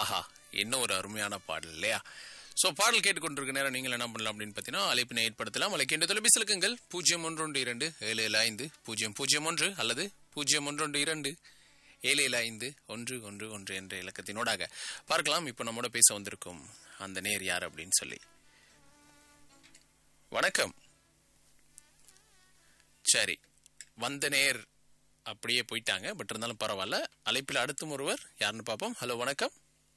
ஆஹா என்ன ஒரு அருமையான பாடல் இல்லையா ஸோ பாடல் கேட்டுக்கொண்டிருக்க நேரம் நீங்கள் என்ன பண்ணலாம் அப்படின்னு பார்த்தீங்கன்னா அழைப்பினை ஏற்படுத்தலாம் அழைக்கின்ற தொலைபேசி இலக்கங்கள் பூஜ்ஜியம் ஒன்று இரண்டு ஏழு ஏழு ஐந்து பூஜ்ஜியம் பூஜ்ஜியம் ஒன்று அல்லது பூஜ்ஜியம் ஒன்று இரண்டு ஏழு ஏழு ஐந்து ஒன்று ஒன்று ஒன்று என்ற இலக்கத்தினோடாக பார்க்கலாம் இப்போ நம்மோட பேச வந்திருக்கும் அந்த நேர் யார் அப்படின்னு சொல்லி வணக்கம் சரி வந்த நேர் அப்படியே போயிட்டாங்க பட் இருந்தாலும் பரவாயில்ல அழைப்பில் அடுத்தும் ஒருவர் யாருன்னு பார்ப்போம் ஹலோ வணக்கம்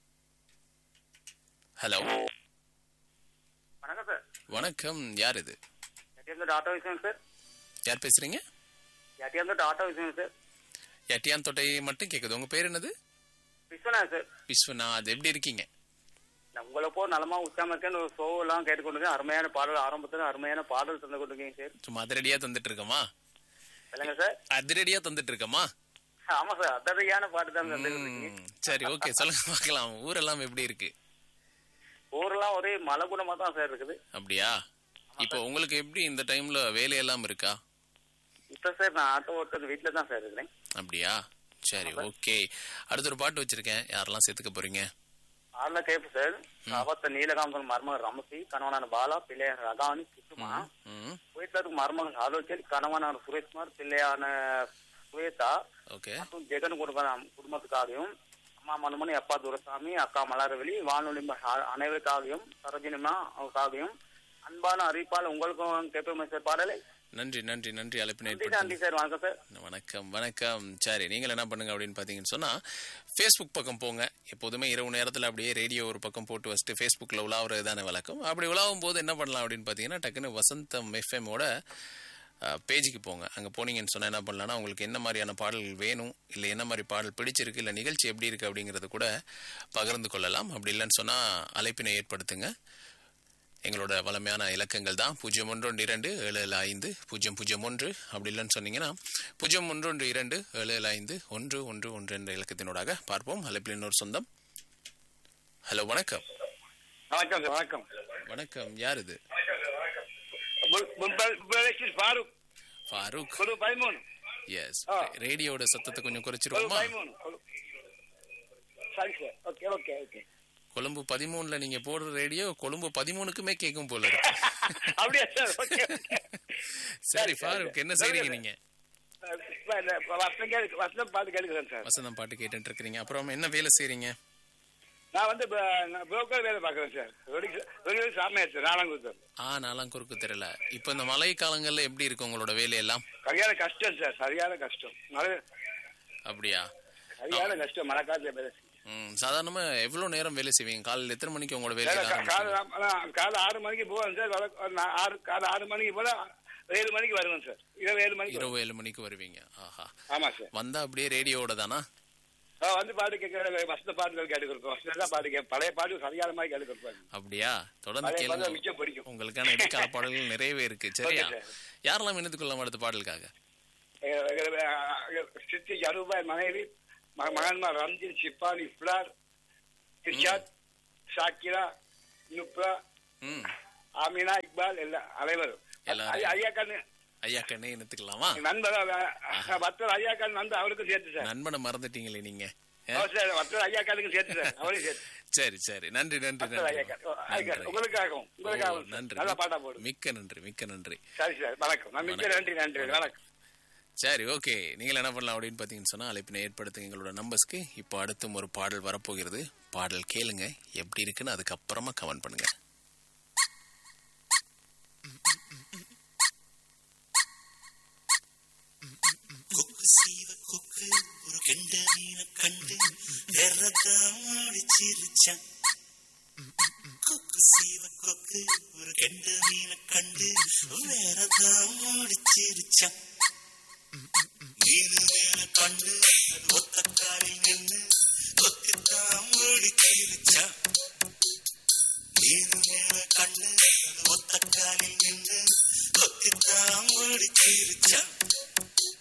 ஹலோ வணக்கம் சார் வணக்கம் யார் இது எட்டியாந்தோட்ட ஆட்டோ விஷயம் சார் யார் பேசுறீங்க எட்டியாந்தோட்ட ஆட்டோ விஷயம் சார் எட்டியான் தொட்டை மட்டும் கேக்குது உங்க பேர் என்னது விஸ்வநாத் சார் விஸ்வநாத் எப்படி இருக்கீங்க நான் உங்களை போ நலமா உச்சாம இருக்கேன்னு ஒரு ஷோ எல்லாம் கேட்டுக்கொண்டிருக்கேன் அருமையான பாடல் ஆரம்பத்துல அருமையான பாடல் தந்து கொண்டிருக்கீங்க சார் சும்மா அதிரடியா தந்துட்டு இருக்கமா இல்லைங்க சார் அதிரடியா தந்துட்டு இருக்கமா ஆமா சார் அததையான பாட்டு தான் தந்து கொண்டிருக்கீங்க ம், சரி ஓகே சொல்லுங்க பார்க்கலாம் ஊரெல்லாம் எப்படி இருக்கு ஊரெல்லாம் ஒரே மலை குணமா தான் சார் இருக்குது அப்படியா இப்போ உங்களுக்கு எப்படி இந்த டைம்ல வேலையெல்லாம் இருக்கா இப்ப சார் நான் ஆட்டோ ஓட்டுறது வீட்டுல தான் சார் இருக்கிறேன் அப்படியா சரி ஓகே அடுத்த ஒரு பாட்டு வச்சிருக்கேன் யாரெல்லாம் சேர்த்துக்க போறீங்க ஆள்ல கேப்பு சார் அவத்த நீலகாந்தன் மருமகன் ரமசி கணவனான பாலா பிள்ளையான ரகானி கிட்டுமா ம் வீட்டுல இருக்க மருமகன் ஆலோசனை கணவனான சுரேஷ்குமார் பிள்ளையான சுவேதா ஓகே மற்றும் ஜெகன் குடும்பம் குடும்பத்துக்காகவும் அம்மா மனுமணி அப்பா துரசாமி அக்கா மலரவெளி வானொலி ம- அனைவருக்காகவும் சரோஜினிமா அவருக்காகவும் அன்பான அறிவிப்பால் உங்களுக்கும் கேட்போமே சார் பாடலை நன்றி நன்றி நன்றி அழைப்பினை நன்றி ஏற்படுத்தி நன்றி சார் வணக்கம் சார் வணக்கம் வணக்கம் சரி நீங்கள் என்ன பண்ணுங்க அப்படின்னு பார்த்தீங்கன்னு சொன்னால் ஃபேஸ்புக் பக்கம் போங்க எப்போதுமே இரவு நேரத்தில் அப்படியே ரேடியோ ஒரு பக்கம் போட்டு வச்சுட்டு ஃபேஸ்புக்கில் உலாவுறது தானே வழக்கம் அப்படி உலாவும் போது என்ன பண்ணலாம் அப்படின்னு பார்த்தீங்கன்னா டக்குன்னு வசந்தம் எஃப்எம்மோட பேஜுக்கு போங்க அங்கே போனீங்கன்னு சொன்னால் என்ன பண்ணலாம்னா உங்களுக்கு என்ன மாதிரியான பாடல்கள் வேணும் இல்லை என்ன மாதிரி பாடல் பிடிச்சிருக்கு இல்லை நிகழ்ச்சி எப்படி இருக்குது அப்படிங்கிறது கூட பகிர்ந்து கொள்ளலாம் அப்படி இல்லைன்னு சொன்னால் அழைப்பினை ஏற்படுத்துங்க எங்களோட வளமையான இலக்கங்கள் தான் பூஜ்ஜியம் ஒன்று ஒன்று இரண்டு ஏழு ஏழு ஐந்து பூஜ்ஜியம் பூஜ்ஜியம் ஒன்று அப்படி இல்லைன்னு சொன்னீங்கன்னா பூஜ்ஜியம் ஒன்று ஒன்று இரண்டு ஏழு ஏழு ஐந்து ஒன்று ஒன்று ஒன்று என்ற இலக்கத்தினோடாக பார்ப்போம் அழைப்பில் இன்னொரு சொந்தம் ஹலோ வணக்கம் வணக்கம் சார் வணக்கம் வணக்கம் யார் இது ஃபாரூக் ஃபாரூக் கொழு பதிமூணு எஸ் ஆ. ரேடியோட சத்தத்தை கொஞ்சம் கொழு குறைச்சிருவோமா பதிமூணு கொழு- சரி sir okay okay okay Colombo பதிமூணுல நீங்க போடுற ரேடியோ கொழும்பு பதிமூணுக்குமே கேட்கும் போல இருக்கு அப்படியா சார் ஓகே ஓகே சரி ஃபாரூக் என்ன செய்றீங்க நீங்க இப்ப இந்த வசனம் கேள்வி வசனம் பாட்டு கேட்கிறேன் சார் வசந்தம் பாட்டு கேட்டுட்டு இருக்கிறீங்க அப்புறம் என்ன வேலை செய்றீங்க நான் வந்து புரோக்கர் வேலை பார்க்குறேன் சார் வெளியே சாமியார் சார் நாலாங்குத்தர் ஆ நாலாம் குறுக்கு தெரியல இப்போ இந்த மழை காலங்கள்ல எப்படி இருக்கு உங்களோட வேலையெல்லாம் சரியான கஷ்டம் சார் சரியான கஷ்டம் மழை அப்படியா சரியான கஷ்டம் மழை காலத்துல வேலை செய்ய. ம் சாதாரணமா எவ்வளவு நேரம் வேலை செய்வீங்க காலையில் எத்தனை மணிக்கு உங்களோட வேலை காலை காலை அதான் காலை ஆறு மணிக்கு போவேன் சார் வர- நான் ஆறு காலை ஆறு மணிக்கு போல ஏழு மணிக்கு வருவேன் சார் இரவு ஏழு மணிக்கு வருவேன். இரவு ஏழு மணிக்கு வருவீங்க ஆஹா ஆமா சார் வந்தா அப்படியே ரேடியோட தானா ஆ, வந்து பாட்டு கேட்க வசந்த பாட்டுகள் கேட்டு கொடுப்போம் வசந்த தான் பாட்டு கேட்பேன் பழைய பாட்டு சரியான மாதிரி கேட்டு கொடுப்பேன் அப்படியா தொடர்ந்து பழைய பாட்டு கேளுங்க மிச்சம் பிடிக்கும் உங்களுக்கான இடைக்கால பாடல்கள் நிறையவே இருக்கு சரியா Okay, யாரெல்லாம் இணைத்துக் கொள்ளலாம் அடுத்த பாடலுக்காக சித்தி ஜருபாய் மனைவி ம- மகன்மார் ரம்ஜின் சிப்பான் இஃப்லார் இர்ஷாத் ஷாக்கிரா நுப்ரா ம் ஆமினா இக்பால் எல்லாம் அனைவரும் எல்லாரும். ஐயா- ஐயா கண்ணு ஐயா கண்ணே இணைத்துக்கலாமா நண்பர் மற்ற ஐயா கண் வந்து அவருக்கும் சேர்த்து சார் நண்பனை மறந்துட்டீங்களே நீங்க ஏ? ஓ, சார் மற்ற ஐயா கண்ணுக்கும் சேர்த்து சார் அவரையும் சேர்த்து சரி சரி நன்றி நன்றி மற்ற ஐயா நன்றி கண். ஓ, ஐயா கண். நன்றி. உங்களுக்காகவும் ஓ, உங்களுக்காகவும் சார். நன்றி நல்லா பாட்டா போடும் மிக்க நன்றி மிக்க நன்றி சரி சார் வணக்கம் நான் மிக்க வணக்கம். நன்றி நன்றி வணக்கம் சரி ஓகே நீங்கள் என்ன பண்ணலாம் அப்படின்னு பார்த்தீங்கன்னு சொன்னால் அழைப்பினை ஏற்படுத்துங்க எங்களோட நம்பர்ஸ்க்கு இப்போ அடுத்தும் ஒரு பாடல் வரப்போகிறது பாடல் கேளுங்க எப்படி இருக்குன்னு அதுக்கப்புறமா கமெண்ட் பண்ணுங்க கொக்கு சீவ கொக்கு ஒரு கெண்ட மீனை கண்டு வெறதான் சிரிச்சான் கொக்கு சீவ கொக்கு ஒரு கெண்ட மீனை கண்டு வேறதான் சிரிச்சான் மீனு மேல கண்டு அது ஒத்த காலில் நின்று கொத்தித்தான் ஓடி சிரிச்சான் மீனு மேல கண்டு அது ஒத்த காலில் நின்று கொத்தித்தான் ஓடி சிரிச்சான்